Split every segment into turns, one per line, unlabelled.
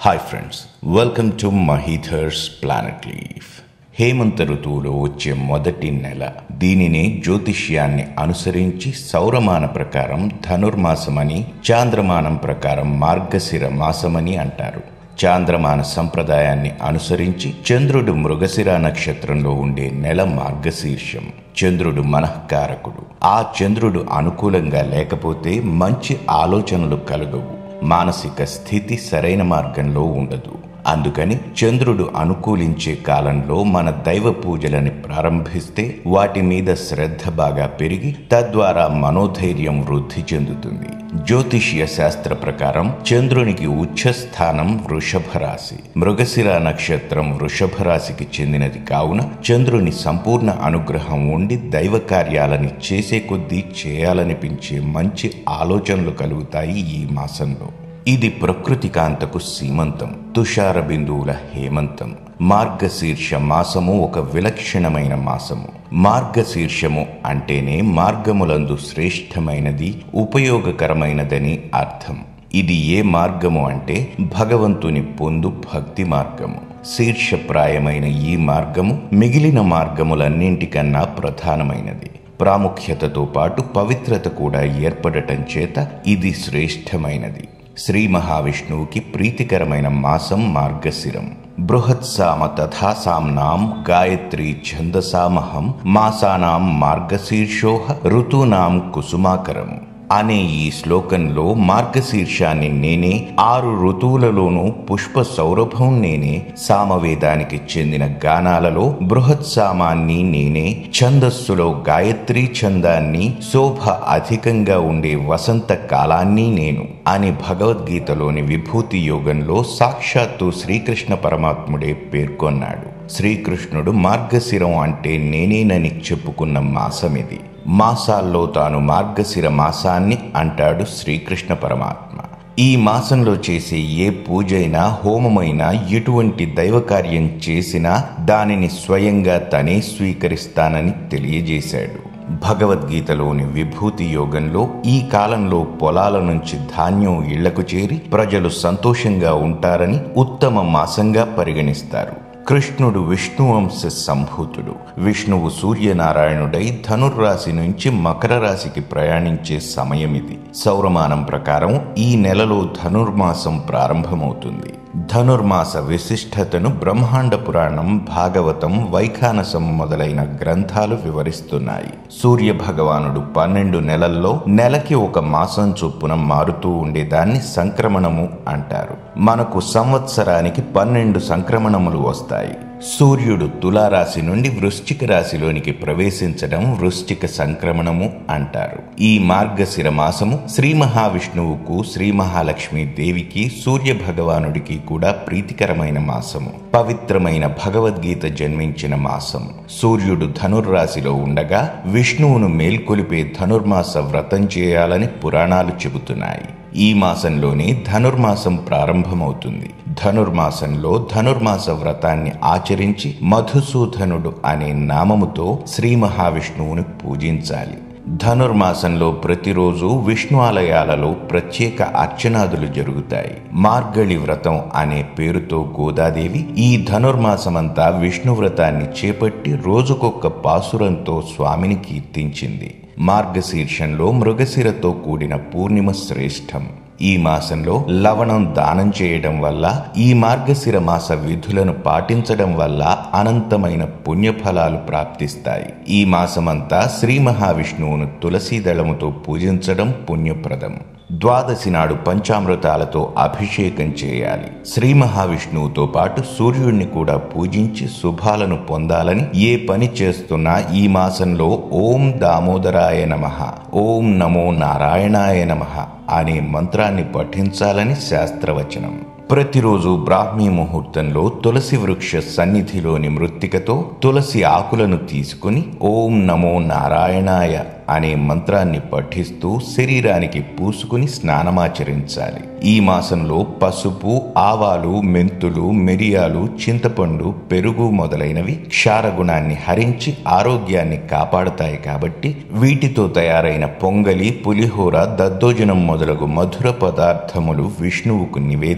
hi friends welcome to మహీథర్స్ planet leaf హేమంత ఋతువులో వచ్చే మొదటి నెల దీనినే జ్యోతిష్యాన్ని అనుసరించి సౌరమాన ప్రకారం ధనుర్మాసమని చాంద్రమానం ప్రకారం మార్గశిర మాసమని అంటారు చాంద్రమాన సంప్రదాయాన్ని అనుసరించి చంద్రుడు మృగశిర నక్షత్రంలో ఉండే నెల మార్గశీర్షం చంద్రుడు మనఃకారకుడు ఆ చంద్రుడు అనుకూలంగా లేకపోతే మంచి ఆలోచనలు కలగవు మానసిక స్థితి సరైన మార్గంలో ఉండదు అందుకని చంద్రుడు అనుకూలించే కాలంలో మన దైవ పూజలని ప్రారంభిస్తే వాటి మీద శ్రద్ధ బాగా పెరిగి తద్వారా మనోధైర్యం వృద్ధి చెందుతుంది జ్యోతిష్య శాస్త్ర ప్రకారం చంద్రునికి ఉచ్చ స్థానం వృషభ రాశి మృగశిర నక్షత్రం వృషభ రాశికి చెందినది కావున చంద్రుని సంపూర్ణ అనుగ్రహం ఉండి దైవ కార్యాలని చేసే కొద్దీ చేయాలనిపించే మంచి ఆలోచనలు కలుగుతాయి ఈ మాసంలో ఇది ప్రకృతి కాంతకు సీమంతం తుషార బిందువుల హేమంతం మార్గశీర్ష మాసము ఒక విలక్షణమైన మాసము మార్గశీర్షము అంటేనే మార్గములందు శ్రేష్టమైనది ఉపయోగకరమైనదని అర్థం ఇది ఏ మార్గము అంటే భగవంతుని పొందు భక్తి మార్గము శీర్షప్రాయమైన ఈ మార్గము మిగిలిన మార్గములన్నింటికన్నా ప్రధానమైనది ప్రాముఖ్యతతో పాటు పవిత్రత కూడా ఏర్పడటం చేత ఇది శ్రేష్టమైనది శ్రీ మహావిష్ణువుకి ప్రీతికరమైన మాసం మార్గశిరం బృహత్సామ తథాసాంనాం గాయత్రి ఛందసామహం మాసానాం మార్గశీర్షోహ ఋతూనాం కుసుమాకరం అనే ఈ శ్లోకంలో మార్గశీర్షాన్ని నేనే ఆరు ఋతువులలోనూ పుష్ప సౌరభం నేనే సామవేదానికి చెందిన గానాలలో బృహత్సామాన్ని నేనే ఛందస్సులో గాయత్రి ఛందాన్ని శోభ అధికంగా ఉండే వసంత కాలాన్ని నేను అని భగవద్గీతలోని విభూతి యోగంలో సాక్షాత్తు శ్రీకృష్ణ పరమాత్ముడే పేర్కొన్నాడు శ్రీకృష్ణుడు మార్గశిరం అంటే నేనేనని చెప్పుకున్న మాసమిది మాసాల్లో తాను మార్గశిర మాసాన్ని అంటాడు శ్రీకృష్ణ పరమాత్మ ఈ మాసంలో చేసే ఏ పూజైనా హోమమైనా ఎటువంటి దైవకార్యం చేసినా దానిని స్వయంగా తనే స్వీకరిస్తానని తెలియజేశాడు భగవద్గీతలోని విభూతి యోగంలో ఈ కాలంలో పొలాల నుంచి ధాన్యం ఇళ్లకు చేరి ప్రజలు సంతోషంగా ఉంటారని ఉత్తమ మాసంగా పరిగణిస్తారు కృష్ణుడు విష్ణువంశ సంభూతుడు విష్ణువు సూర్యనారాయణుడై ధనుర్రాశి నుంచి మకర రాశికి ప్రయాణించే సమయం ఇది సౌరమానం ప్రకారం ఈ నెలలో ధనుర్మాసం ప్రారంభమవుతుంది ధనుర్మాస విశిష్టతను బ్రహ్మాండ పురాణం భాగవతం వైఖానసం మొదలైన గ్రంథాలు వివరిస్తున్నాయి సూర్య భగవానుడు పన్నెండు నెలల్లో నెలకి ఒక మాసం చొప్పున మారుతూ ఉండేదాన్ని సంక్రమణము అంటారు మనకు సంవత్సరానికి పన్నెండు సంక్రమణములు వస్తాయి సూర్యుడు తులారాశి నుండి వృశ్చిక రాశిలోనికి ప్రవేశించడం వృశ్చిక సంక్రమణము అంటారు ఈ మార్గశిర మాసము శ్రీ మహావిష్ణువుకు శ్రీ మహాలక్ష్మి దేవికి సూర్య భగవానుడికి కూడా ప్రీతికరమైన మాసము పవిత్రమైన భగవద్గీత జన్మించిన మాసం సూర్యుడు ధనుర్రాశిలో ఉండగా విష్ణువును మేల్కొలిపే ధనుర్మాస వ్రతం చేయాలని పురాణాలు చెబుతున్నాయి ఈ మాసంలోనే ధనుర్మాసం ప్రారంభమవుతుంది ధనుర్మాసంలో ధనుర్మాస వ్రతాన్ని ఆచరించి మధుసూదనుడు అనే నామముతో శ్రీ మహావిష్ణువుని పూజించాలి ధనుర్మాసంలో ప్రతిరోజు విష్ణు ఆలయాలలో ప్రత్యేక అర్చనాదులు జరుగుతాయి మార్గళి వ్రతం అనే పేరుతో గోదాదేవి ఈ ధనుర్మాసమంతా విష్ణు వ్రతాన్ని చేపట్టి రోజుకొక్క పాసురంతో స్వామిని కీర్తించింది మార్గశీర్షంలో మృగశిరతో కూడిన పూర్ణిమ శ్రేష్టం ఈ మాసంలో లవణం దానం చేయడం వల్ల ఈ మార్గశిర మాస విధులను పాటించడం వల్ల అనంతమైన పుణ్యఫలాలు ప్రాప్తిస్తాయి ఈ మాసమంతా శ్రీ మహావిష్ణువును తులసీ దళముతో పూజించడం పుణ్యప్రదం ద్వాదశి నాడు పంచామృతాలతో అభిషేకం చేయాలి శ్రీ మహావిష్ణువుతో పాటు సూర్యుడిని కూడా పూజించి శుభాలను పొందాలని ఏ పని చేస్తున్నా ఈ మాసంలో ఓం దామోదరాయ నమ ఓం నమో నారాయణాయ నమ అనే మంత్రాన్ని పఠించాలని శాస్త్రవచనం ప్రతిరోజు బ్రాహ్మీ ముహూర్తంలో తులసి వృక్ష సన్నిధిలోని మృత్తికతో తులసి ఆకులను తీసుకుని ఓం నమో నారాయణాయ అనే మంత్రాన్ని పఠిస్తూ శరీరానికి పూసుకుని స్నానమాచరించాలి ఈ మాసంలో పసుపు ఆవాలు మెంతులు మిరియాలు చింతపండు పెరుగు మొదలైనవి క్షారగుణాన్ని హరించి ఆరోగ్యాన్ని కాపాడతాయి కాబట్టి వీటితో తయారైన పొంగలి పులిహోర దద్దోజనం మొదలగు మధుర పదార్థములు విష్ణువుకు నివేదించి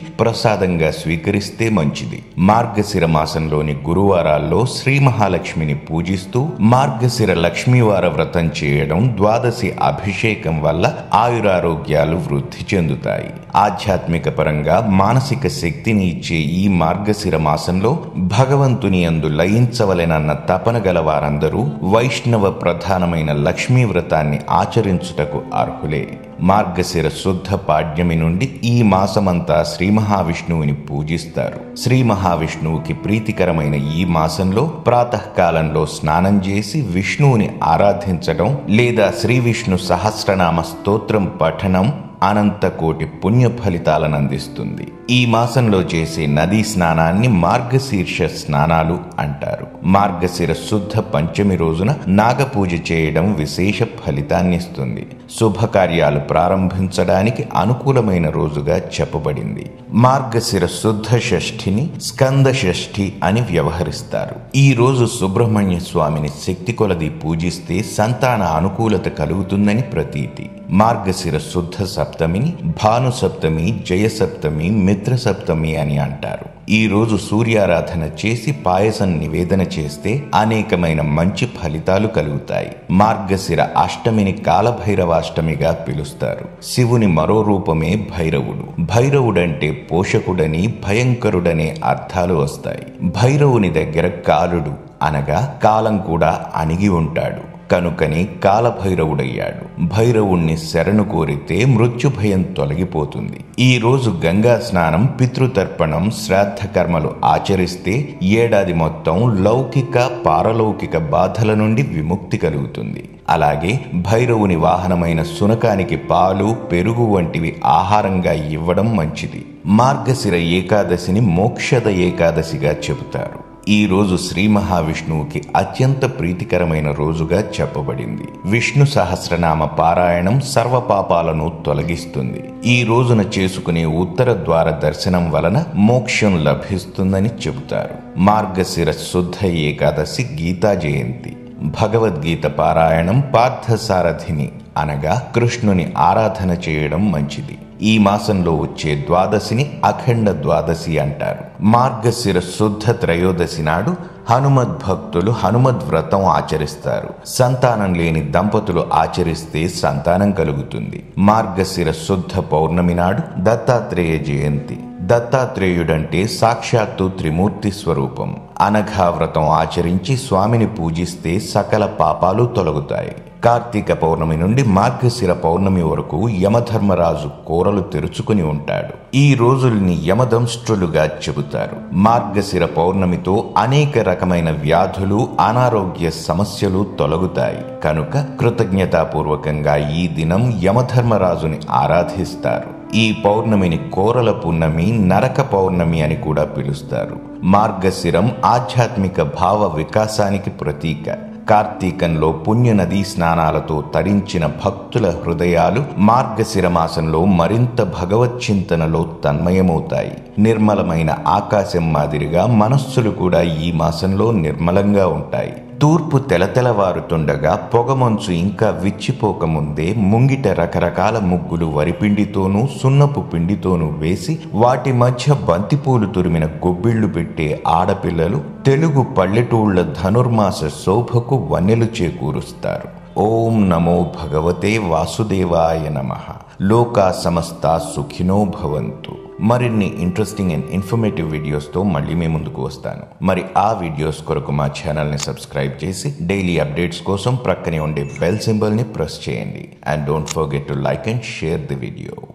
ప్రసాదంగా స్వీకరిస్తే మంచిది మార్గశిర మాసంలోని గురువారాల్లో శ్రీ మహాలక్ష్మిని పూజిస్తూ మార్గశిర లక్ష్మీవార వ్రతం చేయడం ద్వాదశి అభిషేకం వల్ల ఆయురారోగ్యాలు వృద్ధి చెందుతాయి ఆధ్యాత్మిక పరంగా మానసిక శక్తిని ఇచ్చే ఈ మార్గశిర మాసంలో భగవంతుని అందు లయించవలెనన్న తపన గల వారందరూ వైష్ణవ ప్రధానమైన లక్ష్మీ వ్రతాన్ని ఆచరించుటకు అర్హులే మార్గశిర శుద్ధ పాడ్యమి నుండి ఈ మాసమంతా శ్రీ మహావిష్ణువుని పూజిస్తారు శ్రీ మహావిష్ణువుకి ప్రీతికరమైన ఈ మాసంలో ప్రాతకాలంలో స్నానం చేసి విష్ణువుని ఆరాధించడం లేదా శ్రీ విష్ణు సహస్రనామ స్తోత్రం పఠనం అనంత కోటి పుణ్య ఫలితాలను అందిస్తుంది ఈ మాసంలో చేసే నదీ స్నానాన్ని మార్గశీర్ష స్నానాలు అంటారు మార్గశిర శుద్ధ పంచమి రోజున నాగపూజ చేయడం విశేష ఫలితాన్నిస్తుంది శుభకార్యాలు ప్రారంభించడానికి అనుకూలమైన రోజుగా చెప్పబడింది మార్గశిర శుద్ధ షష్ఠిని స్కంద షష్ఠి అని వ్యవహరిస్తారు ఈ రోజు సుబ్రహ్మణ్య స్వామిని శక్తి కొలది పూజిస్తే సంతాన అనుకూలత కలుగుతుందని ప్రతీతి మార్గశిర శుద్ధ సప్తమిని భాను సప్తమి జయ సప్తమి మిత్ర సప్తమి అని అంటారు ఈ రోజు సూర్యారాధన చేసి పాయసం నివేదన చేస్తే అనేకమైన మంచి ఫలితాలు కలుగుతాయి మార్గశిర అష్టమిని కాలభైరవాష్టమిగా పిలుస్తారు శివుని మరో రూపమే భైరవుడు భైరవుడంటే పోషకుడని భయంకరుడనే అర్థాలు వస్తాయి భైరవుని దగ్గర కాలుడు అనగా కాలం కూడా అణిగి ఉంటాడు కనుకని కాలభైరవుడయ్యాడు భైరవుణ్ణి శరణు కోరితే మృత్యు భయం తొలగిపోతుంది ఈ రోజు గంగా స్నానం పితృతర్పణం శ్రాద్ధ కర్మలు ఆచరిస్తే ఏడాది మొత్తం లౌకిక పారలౌకిక బాధల నుండి విముక్తి కలుగుతుంది అలాగే భైరవుని వాహనమైన సునకానికి పాలు పెరుగు వంటివి ఆహారంగా ఇవ్వడం మంచిది మార్గశిర ఏకాదశిని మోక్షద ఏకాదశిగా చెబుతారు ఈ రోజు శ్రీ మహావిష్ణువుకి అత్యంత ప్రీతికరమైన రోజుగా చెప్పబడింది విష్ణు సహస్రనామ పారాయణం సర్వ పాపాలను తొలగిస్తుంది ఈ రోజున చేసుకునే ఉత్తర ద్వార దర్శనం వలన మోక్షం లభిస్తుందని చెబుతారు మార్గశిర శుద్ధ ఏకాదశి గీతా జయంతి భగవద్గీత పారాయణం పార్థసారథిని అనగా కృష్ణుని ఆరాధన చేయడం మంచిది ఈ మాసంలో వచ్చే ద్వాదశిని అఖండ ద్వాదశి అంటారు మార్గశిర శుద్ధ త్రయోదశి నాడు హనుమద్ భక్తులు హనుమద్ వ్రతం ఆచరిస్తారు సంతానం లేని దంపతులు ఆచరిస్తే సంతానం కలుగుతుంది మార్గశిర శుద్ధ పౌర్ణమి నాడు దత్తాత్రేయ జయంతి దత్తాత్రేయుడంటే సాక్షాత్తు త్రిమూర్తి స్వరూపం అనఘా వ్రతం ఆచరించి స్వామిని పూజిస్తే సకల పాపాలు తొలగుతాయి కార్తీక పౌర్ణమి నుండి మార్గశిర పౌర్ణమి వరకు యమధర్మరాజు కూరలు తెరుచుకుని ఉంటాడు ఈ రోజుల్ని యమదంష్ట్రులుగా చెబుతారు మార్గశిర పౌర్ణమితో అనేక రకమైన వ్యాధులు అనారోగ్య సమస్యలు తొలగుతాయి కనుక కృతజ్ఞతాపూర్వకంగా ఈ దినం యమధర్మరాజుని ఆరాధిస్తారు ఈ పౌర్ణమిని కోరల పున్నమి నరక పౌర్ణమి అని కూడా పిలుస్తారు మార్గశిరం ఆధ్యాత్మిక భావ వికాసానికి ప్రతీక కార్తీకంలో పుణ్య నదీ స్నానాలతో తరించిన భక్తుల హృదయాలు మార్గశిర మాసంలో మరింత భగవచ్చింతనలో తన్మయమవుతాయి నిర్మలమైన ఆకాశం మాదిరిగా మనస్సులు కూడా ఈ మాసంలో నిర్మలంగా ఉంటాయి తూర్పు తెలతెలవారుతుండగా పొగమంచు ఇంకా విచ్చిపోకముందే ముంగిట రకరకాల ముగ్గులు వరిపిండితోనూ సున్నపు పిండితోనూ వేసి వాటి మధ్య బంతిపూలు తురిమిన గొబ్బిళ్లు పెట్టే ఆడపిల్లలు తెలుగు పల్లెటూళ్ల ధనుర్మాస శోభకు వన్నెలు చేకూరుస్తారు ఓం నమో భగవతే వాసుదేవాయ నమ లోకా సమస్త సుఖినో భవంతు మరిన్ని ఇంట్రెస్టింగ్ అండ్ ఇన్ఫర్మేటివ్ వీడియోస్తో మళ్ళీ మీ ముందుకు వస్తాను మరి ఆ వీడియోస్ కొరకు మా ఛానల్ని సబ్స్క్రైబ్ చేసి డైలీ అప్డేట్స్ కోసం ప్రక్కనే ఉండే బెల్ సింబల్ని ప్రెస్ చేయండి and don't forget to like and share the video